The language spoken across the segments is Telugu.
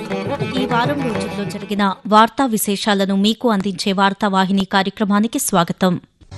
ఈ వారం రోజుల్లో జరిగిన వార్తా విశేషాలను మీకు అందించే వార్తావాహిని కార్యక్రమానికి స్వాగతం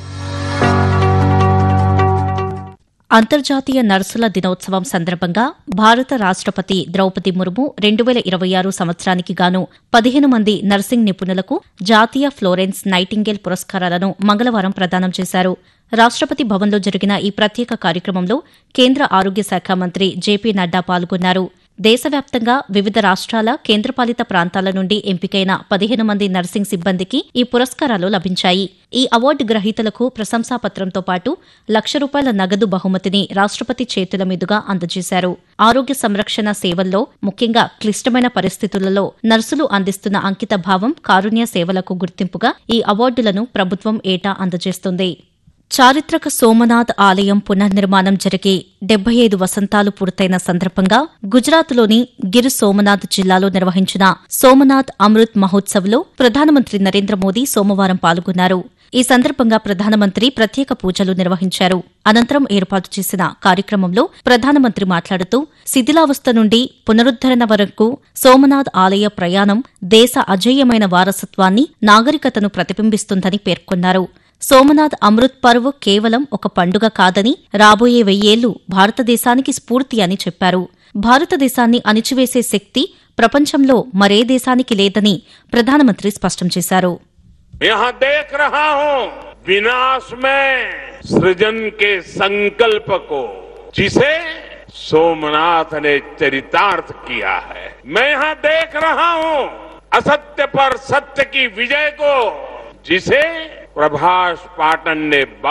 అంతర్జాతీయ నర్సుల దినోత్సవం సందర్భంగా భారత రాష్టపతి ద్రౌపది ముర్ము రెండు వేల ఇరవై ఆరు సంవత్సరానికి గాను పదిహేను మంది నర్సింగ్ నిపుణులకు జాతీయ ఫ్లోరెన్స్ నైటింగేల్ పురస్కారాలను మంగళవారం ప్రదానం చేశారు రాష్టపతి భవన్లో జరిగిన ఈ ప్రత్యేక కార్యక్రమంలో కేంద్ర ఆరోగ్య శాఖ మంత్రి జేపీ నడ్డా పాల్గొన్నారు దేశవ్యాప్తంగా వివిధ రాష్ట్రాల కేంద్రపాలిత ప్రాంతాల నుండి ఎంపికైన పదిహేను మంది నర్సింగ్ సిబ్బందికి ఈ పురస్కారాలు లభించాయి ఈ అవార్డు గ్రహీతలకు ప్రశంసాపత్రంతో పాటు లక్ష రూపాయల నగదు బహుమతిని రాష్టపతి చేతుల మీదుగా అందజేశారు ఆరోగ్య సంరక్షణ సేవల్లో ముఖ్యంగా క్లిష్టమైన పరిస్థితులలో నర్సులు అందిస్తున్న అంకిత భావం కారుణ్య సేవలకు గుర్తింపుగా ఈ అవార్డులను ప్రభుత్వం ఏటా అందజేస్తుంది చారిత్రక సోమనాథ్ ఆలయం పునర్నిర్మాణం జరిగి డెబ్బై ఐదు వసంతాలు పూర్తయిన సందర్భంగా గుజరాత్లోని గిర్ సోమనాథ్ జిల్లాలో నిర్వహించిన సోమనాథ్ అమృత్ మహోత్సవ్లో ప్రధానమంత్రి నరేంద్ర మోదీ సోమవారం పాల్గొన్నారు ఈ సందర్భంగా ప్రధానమంత్రి ప్రత్యేక పూజలు నిర్వహించారు అనంతరం ఏర్పాటు చేసిన కార్యక్రమంలో ప్రధానమంత్రి మాట్లాడుతూ శిథిలావస్థ నుండి పునరుద్దరణ వరకు సోమనాథ్ ఆలయ ప్రయాణం దేశ అజేయమైన వారసత్వాన్ని నాగరికతను ప్రతిబింబిస్తుందని పేర్కొన్నారు సోమనాథ్ అమృత్ పర్వ్ కేవలం ఒక పండుగ కాదని రాబోయే వెయ్యేళ్లు భారతదేశానికి స్ఫూర్తి అని చెప్పారు భారతదేశాన్ని అణిచివేసే శక్తి ప్రపంచంలో మరే దేశానికి లేదని ప్రధానమంత్రి స్పష్టం చేశారు यहाँ देख रहा हूं विनाश में सृजन के संकल्प को जिसे सोमनाथ ने चरितार्थ किया है मैं यहाँ देख रहा हूं असत्य पर सत्य की विजय को जिसे प्रभाष पाटन ने